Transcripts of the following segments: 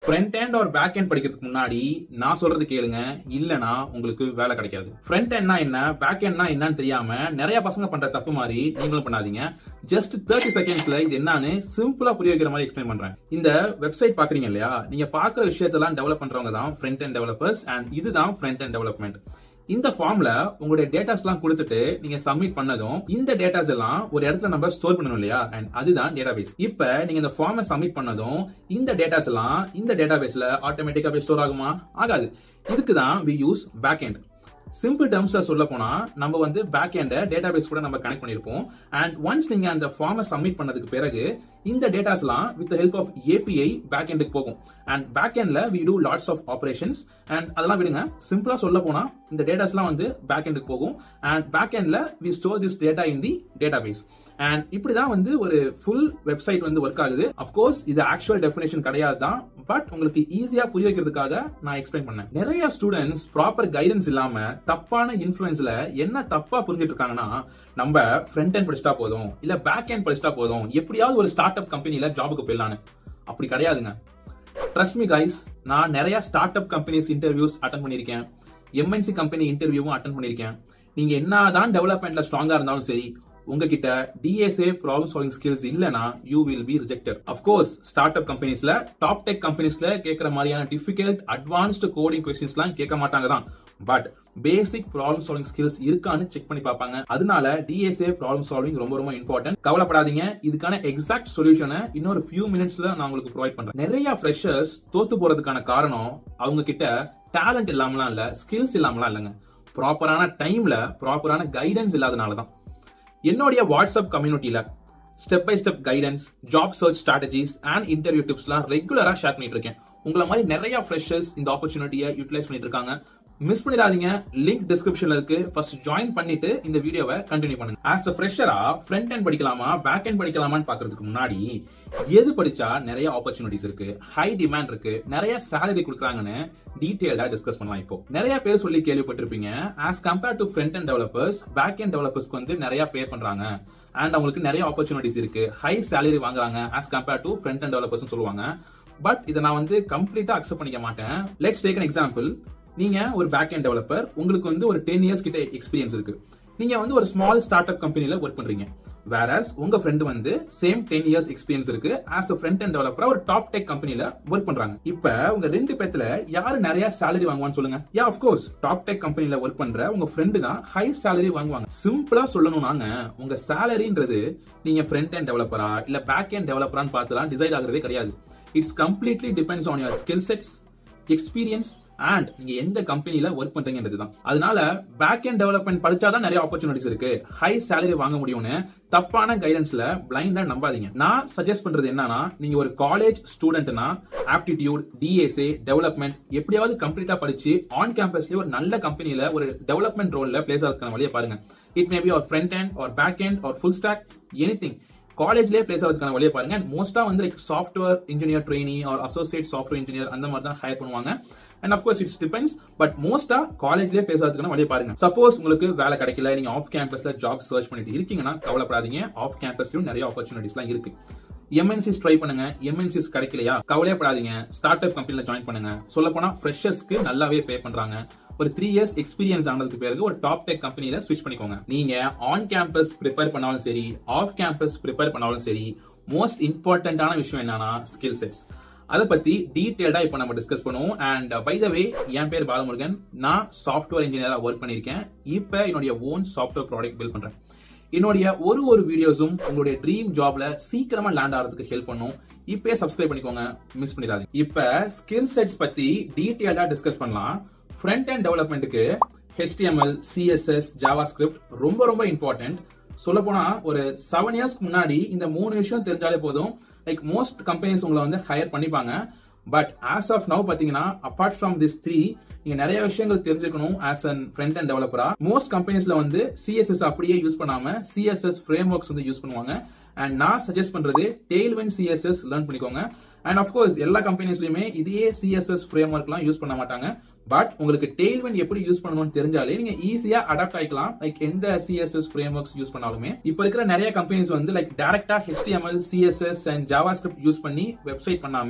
front end or back end படிக்கிறதுக்கு முன்னாடி நான் சொல்றது கேளுங்க இல்லனா உங்களுக்கு வேலை கிடைக்காது ஃப்ரண்ட் endனா என்ன பேக் endனா என்னன்னு தெரியாம நிறைய பசங்க பண்ற தப்பு மாதிரி நீங்களும் பண்ணாதீங்க ஜஸ்ட் தேர்ட்டி செகண்ட்ஸ்ல இது என்னன்னு சிம்பிளா புரிய வைக்கிற மாதிரி எக்ஸ்பிளைன் பண்றேன் இந்த வெப்சைட் பாக்குறீங்க இல்லையா நீங்க பாக்குற விஷயத்தெல்லாம் டெவலப் பண்றவங்க தான் ஃப்ரண்ட் end டெவலப்பர்ஸ் அண்ட் இதுதான் ஃப்ரண்ட் end டெவலப்மெண்ட் இந்த ஃபார்ம்ல உங்களுடைய டேட்டாஸ் எல்லாம் கொடுத்துட்டு நீங்க சப்மிட் பண்ணதும் இந்த டேட்டாஸ் எல்லாம் ஒரு இடத்துல நம்ம ஸ்டோர் பண்ணணும் இல்லையா அண்ட் அதுதான் டேட்டாபேஸ் இப்ப நீங்க இந்த ஃபார்மை சப்மிட் பண்ணதும் இந்த டேட்டாஸ் எல்லாம் இந்த டேட்டாபேஸ்ல ஆட்டோமேட்டிக்கா போய் ஸ்டோர் ஆகுமா ஆகாது இதுக்கு தான் we use back end simple டேர்ம்ஸ்ல சொல்ல போனா நம்ம வந்து பேக் எண்ட டேட்டாபேஸ் கூட நம்ம கனெக்ட் பண்ணிருப்போம் அண்ட் ஒன்ஸ் நீங்க அந்த ஃபார்மை சப்மிட் பண்ணதுக்கு பிறகு இந்த டேட்டாஸ்லாம் with help of API back எண்டுக்கு போகும் அண்ட் பேக் எண்ட்ல we do lots of operations and அதெல்லாம் விடுங்க சிம்பிளா சொல்ல போனா இந்த டேட்டாஸ்லாம் வந்து பேக் எண்டுக்கு போகும் அண்ட் பேக் எண்ட்ல we store this data in the database and இப்படிதான் வந்து ஒரு ஃபுல் வெப்சைட் வந்து ஒர்க் ஆகுது அஃப்கோர்ஸ் இது ஆக்சுவல் டெஃபினேஷன் கிடையாது தான் பட் உங்களுக்கு ஈஸியா புரிய வைக்கிறதுக்காக நான் எக்ஸ்பிளைன் பண்ணேன் நிறைய ஸ்டூடெண்ட்ஸ் ப்ராப்பர் கைடன்ஸ் இல்லாம தப்பான இன்ஃபுளுன்ஸ்ல என்ன தப்பா புரிஞ்சிட்டு இருக்காங்கன்னா நம்ம ஃப்ரண்ட் end படிச்சிட்டா போதும் இல்ல பேக் end படிச்சிட்டா போதும் எப்படியாவது ஒரு ஸ்டார்ட் அப் கம்பெனில ஜாபுக்கு போயிடலான்னு அப்படி கிடையாதுங்க ட்ரஸ்ட் மீ கைஸ் நான் நிறைய startup companies interviews attend பண்ணியிருக்கேன் எம்என்சி கம்பெனி இன்டர்வியூவும் அட்டன் பண்ணியிருக்கேன் நீங்க என்னதான் டெவலப்மெண்ட்ல ஸ்ட்ராங்கா இருந்தாலும் சரி உங்ககிட்ட டிஎஸ்ஏ ப்ராப்ளம் சால்விங் ஸ்கில்ஸ் இல்லனா you will be rejected of course startup கம்பெனிஸ்ல டாப் டெக் கம்பெனிஸ்ல கேட்கற மாதிரியான டிஃபிகல்ட் அட்வான்ஸ்டு கோடிங் கொஸ்டின்ஸ்லாம் கேட்க மாட்டாங்க தான் but basic problem solving skills இருக்கான்னு செக் பண்ணி பார்ப்பாங்க அதனால டிஎஸ்ஏ ப்ராப்ளம் சால்விங் ரொம்ப ரொம்ப இம்பார்ட்டன்ட் கவலைப்படாதீங்க இதுக்கான எக்ஸாக்ட் சொல்யூஷனை இன்னொரு ஃபியூ மினிட்ஸ்ல நான் உங்களுக்கு ப்ரொவைட் பண்றேன் நிறைய ஃப்ரெஷர்ஸ் தோத்து போறதுக்கான காரணம் அவங்க கிட்ட டேலண்ட் இல்லாமலாம் இல்ல ஸ்கில்ஸ் இல்லாமலாம் இல்லைங்க ப்ராப்பரான டைம்ல ப்ராப்பரான கைடன்ஸ் இல்லாதனால தான் என்னுடைய வாட்ஸ்அப் கம்யூனிட்டியில step by step guidance job search strategies and interview டிப்ஸ்லாம் ரெகுலரா ஷேர் பண்ணிட்டு இருக்கேன் உங்களை மாதிரி நிறைய ஃப்ரெஷர்ஸ் இந்த ஆப்பர்ச்சுனிட்டியை யூட்டிலைஸ் பண்ணிட்டு இருக்காங்க மிஸ் பண்ணிடாதீங்க லிங்க் டிஸ்கிரிப்ஷன்ல இருக்கு ஃபர்ஸ்ட் ஜாயின் பண்ணிட்டு இந்த வீடியோவை கண்டினியூ பண்ணுங்க ஆஸ் அ ஃப்ரெஷரா ஃப்ரண்ட் end படிக்கலாமா பேக் end படிக்கலாமான்னு பாக்குறதுக்கு முன்னாடி எது படிச்சா நிறைய ஆப்பர்ச்சுனிட்டிஸ் இருக்கு ஹை டிமாண்ட் இருக்கு நிறைய சேலரி கொடுக்குறாங்கன்னு டீடைல்டா டிஸ்கஸ் பண்ணலாம் இப்போ நிறைய பேர் சொல்லி கேள்விப்பட்டிருப்பீங்க as compare to front end developers back end டெவலப்பர்ஸ்க்கு வந்து நிறைய பேர் பண்றாங்க அண்ட் அவங்களுக்கு நிறைய ஆப்பர்ச்சுனிட்டிஸ் இருக்கு ஹை சேலரி வாங்குறாங்க as compare to front end developers சொல்லுவாங்க பட் இதை நான் வந்து கம்ப்ளீட்டா அக்செப்ட் பண்ணிக்க மாட்டேன் லெட்ஸ் டேக் an எக்ஸாம்பிள் நீங்க ஒரு பேக் end டெவலப்பர் உங்களுக்கு வந்து ஒரு டென் இயர்ஸ் கிட்ட எக்ஸ்பீரியன்ஸ் இருக்கு நீங்க வந்து ஒரு ஸ்மால் ஸ்டார்ட் அப் கம்பெனில ஒர்க் பண்றீங்க வேறஸ் உங்க ஃப்ரெண்ட் வந்து சேம் டென் இயர்ஸ் எக்ஸ்பீரியன்ஸ் இருக்கு ஆஸ் அ ஃப்ரண்ட் அண்ட் டெவலப்பரா ஒரு டாப் டெக் கம்பெனில ஒர்க் பண்றாங்க இப்ப உங்க ரெண்டு பேத்துல யாரு நிறைய சேலரி வாங்குவான்னு சொல்லுங்க யா கோர்ஸ் டாப் டெக் கம்பெனில ஒர்க் பண்ற உங்க ஃப்ரெண்டு தான் ஹை சேலரி வாங்குவாங்க சிம்பிளா சொல்லணும்னாங்க உங்க சேலரின்றது நீங்க ஃப்ரண்ட் அண்ட் டெவலப்பரா இல்ல பேக் அண்ட் டெவலப்பரான்னு பார்த்துலாம் டிசைட் ஆகுறதே கிடையாது it's completely depends on your skill sets experience and நீங்க எந்த கம்பெனில ஒர்க் பண்றீங்கன்றது தான் அதனால பேக் அண்ட் டெவலப்மெண்ட் படிச்சாதான் நிறைய ஆப்பர்ச்சுனிட்டிஸ் இருக்கு ஹை சேலரி வாங்க முடியும்னு தப்பான கைடன்ஸ்ல பிளைண்டா நம்பாதீங்க நான் சஜஸ்ட் பண்றது என்னன்னா நீங்க ஒரு காலேஜ் ஸ்டூடெண்ட்னா ஆப்டிடியூட் டிஎஸ்ஏ டெவலப்மெண்ட் எப்படியாவது கம்ப்ளீட்டா படிச்சு ஆன் கேம்பஸ்லயே ஒரு நல்ல கம்பெனில ஒரு டெவலப்மெண்ட் ரோல்ல பிளேஸ் ஆகிறதுக்கான வழியை பாருங்க இட் மே பி ஒரு ஃப்ரண்ட் அண்ட் ஒரு பேக் அண்ட் ஒரு ஃபுல் ஸ்டாக் எனி திங் காலேஜ்லேயே பிளேஸ் ஆகிறதுக்கான வழியை பாருங்க அண்ட் மோஸ்டா வந்து like software engineer trainee or associate software engineer அந்த மாதிரி தான் ஹையர் பண்ணுவாங்க and of course it's depends but மோஸ்டா காலேஜ்லேயே பிளேஸ் ஆகிறதுக்கான வழியை பாருங்க சப்போஸ் உங்களுக்கு வேலை கிடைக்கல நீங்க ஆஃப் கேம்பஸ்ல ஜாப் சர்ச் பண்ணிட்டு இருக்கீங்கன்னா கவலைப்படாதீங்க ஆஃப் கேம்பஸ்லயும் நிறைய ஆப்பர்ச்சுனிட்டிஸ்லாம் இருக்கு எம்என்சிஸ் ட்ரை பண்ணுங்க எம்என்சிஸ் கிடைக்கலையா கவலையப்படாதீங்க ஸ்டார்ட் அப் கம்பெனில ஜாயின் பண்ணுங்க சொல்ல போனா ஃப்ரெஷர்ஸ்க்கு நல்லாவே பே பண்றாங்க ஒரு த்ரீ இயர்ஸ் எக்ஸ்பீரியன்ஸ் ஆனதுக்கு பிறகு ஒரு டாப் டெக் கம்பெனில ஸ்விட்ச் பண்ணிக்கோங்க நீங்க ஆன் கேம்பஸ் ப்ரிப்பேர் பண்ணாலும் சரி ஆஃப் கேம்பஸ் ப்ரிப்பேர் பண்ணாலும் சரி மோஸ்ட் இம்பார்ட்டன்டான விஷயம் என்னன்னா ஸ்கில் செட்ஸ் அதை பத்தி டீடைல்டா இப்போ நம்ம டிஸ்கஸ் பண்ணுவோம் அண்ட் பை த வே என் பேர் பாலமுருகன் நான் சாஃப்ட்வேர் இன்ஜினியரா ஒர்க் பண்ணியிருக்கேன் இப்போ என்னுடைய ஓன் சாஃப்ட்வேர் ப்ராடக்ட் பில்ட் பண்றேன் என்னுடைய ஒரு ஒரு வீடியோஸும் உங்களுடைய ட்ரீம் ஜாப்ல சீக்கிரமா லேண்ட் ஆகிறதுக்கு ஹெல்ப் பண்ணும் இப்பயே சப்ஸ்கிரைப் பண்ணிக்கோங்க மிஸ் பண்ணிடாதீங்க இப்ப ஸ்கில் செட்ஸ் பத்தி டீடைல்டா டிஸ்கஸ் பண்ணலாம் ஃப்ரண்ட் அண்ட் டெவலப்மெண்ட்டுக்கு HTML CSS JavaScript ரொம்ப ரொம்ப இம்பார்ட்டன்ட் சொல்ல போனா ஒரு செவன் இயர்ஸ்க்கு முன்னாடி இந்த மூணு விஷயம் தெரிஞ்சாலே போதும் லைக் மோஸ்ட் கம்பெனிஸ் உங்களை வந்து ஹையர் பண்ணிப்பாங்க பட் ஆஸ் ஆஃப் நவ் பாத்தீங்கன்னா அப்பார்ட் ஃப்ரம் திஸ் த்ரீ நீங்க நிறைய விஷயங்கள் தெரிஞ்சுக்கணும் ஆஸ் அன் ஃப்ரண்ட் அண்ட் டெவலப்பரா மோஸ்ட் கம்பெனிஸ்ல வந்து சிஎஸ்எஸ் அப்படியே யூஸ் பண்ணாம சிஎஸ்எஸ் ஃப்ரேம் ஒர்க்ஸ் வந்து யூஸ் பண்ணுவாங்க அண்ட் நான் சஜஸ்ட் பண்றது டெய்ல்வென் சிஎஸ்எஸ் லேர்ன் பண்ணிக்கோங்க அண்ட் அஃப்கோர்ஸ் எல்லா கம்பெனிஸ்லயுமே இதே சிஎஸ்எஸ் ஃப்ரேம் ஒர்க்லாம் யூஸ் பண்ண மாட்டாங்க பட் உங்களுக்கு டெய்ல்வென் எப்படி யூஸ் பண்ணணும்னு தெரிஞ்சாலே நீங்க ஈஸியா அடாப்ட் ஆயிக்கலாம் லைக் எந்த சிஎஸ்எஸ் ஃப்ரேம் ஒர்க்ஸ் யூஸ் பண்ணாலுமே இப்போ இருக்கிற நிறைய கம்பெனிஸ் வந்து லைக் டேரக்டா HTML CSS and JavaScript use பண்ணி வெப்சைட் பண்ணாம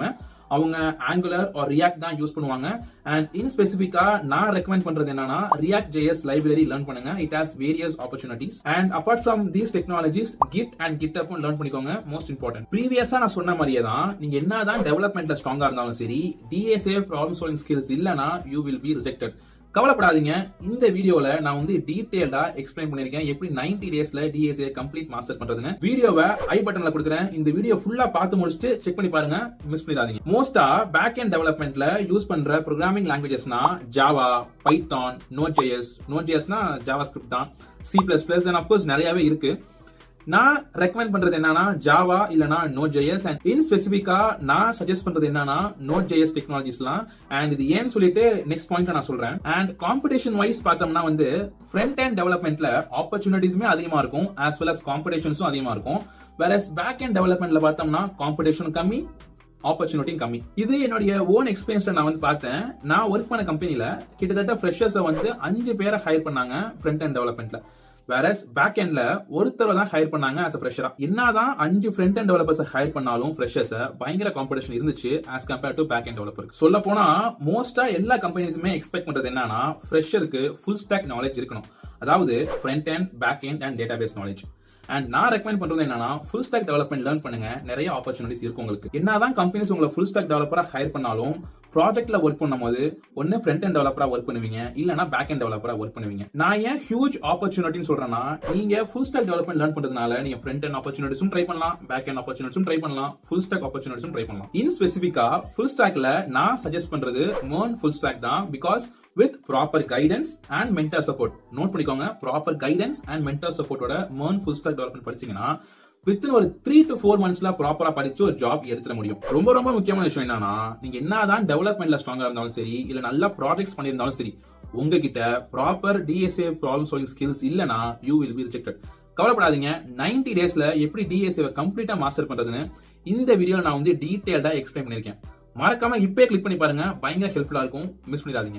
அவங்க ஆங்குலர் ஆர் ரியாக்ட் தான் யூஸ் பண்ணுவாங்க அண்ட் இன் ஸ்பெசிஃபிக்கா நான் ரெக்கமெண்ட் பண்றது என்னன்னா ரியாக்ட் ஜேஎஸ் லைப்ரரி லேர்ன் பண்ணுங்க it has various opportunities and apart from these technologies git and கிட் அப்பும் லேர்ன் பண்ணிக்கோங்க மோஸ்ட் இம்பார்ட்டன்ட் ப்ரீவியஸா நான் சொன்ன மாதிரியே தான் நீங்க என்னதான் டெவலப்மெண்ட்ல ஸ்ட்ராங்கா இருந்தாலும் சரி டிஎஸ்ஏ ப்ராப்ளம் சால்விங் ஸ்கில்ஸ் இல்லனா யூ வில் பி ரிஜெக்டட் கவலைப்படாதீங்க இந்த வீடியோல நான் வந்து டீடைல்டா எக்ஸ்பிளைன் பண்ணிருக்கேன் எப்படி 90 டேஸ்ல டிஎஸ்ஏ கம்ப்ளீட் மாஸ்டர் பண்றதுன்னு வீடியோவை ஐ பட்டன்ல கொடுக்குறேன் இந்த வீடியோ ஃபுல்லா பார்த்து முடிச்சுட்டு செக் பண்ணி பாருங்க மிஸ் பண்ணிடாதீங்க மோஸ்டா பேக் அண்ட் டெவலப்மெண்ட்ல யூஸ் பண்ற ப்ரோக்ராமிங் லாங்குவேஜஸ்னா Java Python Node JS Node ஜேஎஸ்னா ஜாவா ஸ்கிரிப்ட் தான் C plus plus and of course நிறையவே இருக்கு நான் ரெக்கமெண்ட் பண்றது என்னன்னா ஜாவா இல்லனா நோட் ஜேஎஸ் அண்ட் இன் ஸ்பெசிஃபிக்கா நான் சஜஸ்ட் பண்றது என்னன்னா நோட் ஜேஎஸ் டெக்னாலஜிஸ்லாம் அண்ட் இது ஏன்னு சொல்லிட்டு நெக்ஸ்ட் பாயிண்ட் நான் சொல்றேன் அண்ட் காம்படிஷன் வைஸ் பார்த்தோம்னா வந்து ஃப்ரண்ட் அண்ட் டெவலப்மெண்ட்ல ஆப்பர்ச்சுனிட்டிஸுமே அதிகமா இருக்கும் ஆஸ் வெல் அஸ் காம்படிஷன்ஸும் அதிகமா இருக்கும் வேற பேக் அண்ட் டெவலப்மெண்ட்ல பார்த்தோம்னா காம்படிஷன் கம்மி ஆப்பர்ச்சுனிட்டியும் கம்மி இது என்னுடைய ஓன் எக்ஸ்பீரியன்ஸ்ல நான் வந்து பார்த்தேன் நான் ஒர்க் பண்ண கம்பெனில கிட்டத்தட்ட ஃப்ரெஷர்ஸை வந்து அஞ்சு பேரை ஹையர் பண்ணாங்க ஃப்ரண்ட் அண்ட் டெவலப்மெண்ட்ல வேறஸ் பேக் எண்ட்ல ஒருத்தரை தான் ஹையர் பண்ணாங்க ஆஸ் ஃப்ரெஷரா என்னதான் அஞ்சு ஃப்ரண்ட் அண்ட் டெவலப்பர்ஸ் ஹையர் பண்ணாலும் ஃப்ரெஷர்ஸ் பயங்கர காம்படிஷன் இருந்துச்சு as compare to back end developer சொல்ல போனா மோஸ்டா எல்லா கம்பெனிஸுமே எக்ஸ்பெக்ட் பண்றது என்னன்னா ஃப்ரெஷருக்கு ஃபுல் ஸ்டாக் நாலேஜ் இருக்கணும் அதாவது front end back end and database knowledge and நான் ரெக்கமெண்ட் பண்றது என்னன்னா ஃபுல் ஸ்டாக் டெவலப்மெண்ட் லேர்ன் பண்ணுங்க நிறைய ஆப்பர்ச்சுனிட்டிஸ் இருக்கும் உங்களுக்கு என்னதான் கம்பெனிஸ் உங்களை ஃபுல் ஸ்டாக் டெவலப்பரா ஹையர் பண்ணாலும் ப்ராஜெக்ட்ல ஒர்க் பண்ணும்போது ஒன்னு ஃப்ரண்ட் அண்ட் டெவலப்பரா ஒர்க் பண்ணுவீங்க இல்லனா பேக் அண்ட் டெவலப்பரா ஒர்க் பண்ணுவீங்க நான் ஏன் ஹியூஜ் ஆப்பர்ச்சுனிட்டின்னு சொல்றேன்னா நீங்க ஃபுல் ஸ்டாக் டெவலப்மெண்ட் லேர்ன் பண்றதுனால நீங்க ஃப்ரண்ட் அண்ட் ஆப்பர்ச்சுனிட்டிஸும் ட்ரை பண்ணலாம் பேக் அண்ட் ஆப்பர்ச்சுனிட்டிஸும் ட்ரை பண்ணலாம் ஃபுல் ஸ்டாக் ஆப்பர்ச்சுனிட்டிஸும் ட்ரை பண்ணலாம் இன் ஸ்பெசிஃபிக்கா ஃபுல் ஸ்டாக்ல நான் சஜஸ்ட் பண்றது மோன் ஃபுல் ஸ்டாக் தான் because with proper guidance and mentor support note பண்ணிக்கோங்க ப்ராப்பர் கைடன்ஸ் அண்ட் மென்டர் சப்போர்ட்டோட மர்ன் ஃபுல் ஸ்டாக் டெவலப்மெண்ட் படிச்சீங்கன்னா வித்தின் ஒரு த்ரீ டு ஃபோர் மந்த்ஸ்ல ப்ராப்பரா படிச்சு ஒரு ஜாப் எடுத்துட முடியும் ரொம்ப ரொம்ப முக்கியமான விஷயம் என்னன்னா நீங்க என்னதான் டெவலப்மெண்ட்ல ஸ்ட்ராங்கா இருந்தாலும் சரி இல்ல நல்லா ப்ராஜெக்ட்ஸ் பண்ணியிருந்தாலும் சரி உங்ககிட்ட proper DSA problem solving skills இல்லனா யூ வில் பி ரிஜெக்டட் கவலைப்படாதீங்க நைன்டி டேஸ்ல எப்படி டிஎஸ்ஏ கம்ப்ளீட்டா மாஸ்டர் பண்றதுன்னு இந்த வீடியோ நான் வந்து டீடைல்டா எக்ஸ்பிளைன் பண்ணிருக்கேன் மறக்காம இப்பே கிளிக் பண்ணி பாருங்க பயங்கர ஹெல்ப்ஃபுல்லா இருக்கும் மிஸ் பண்ணிடாதீங்க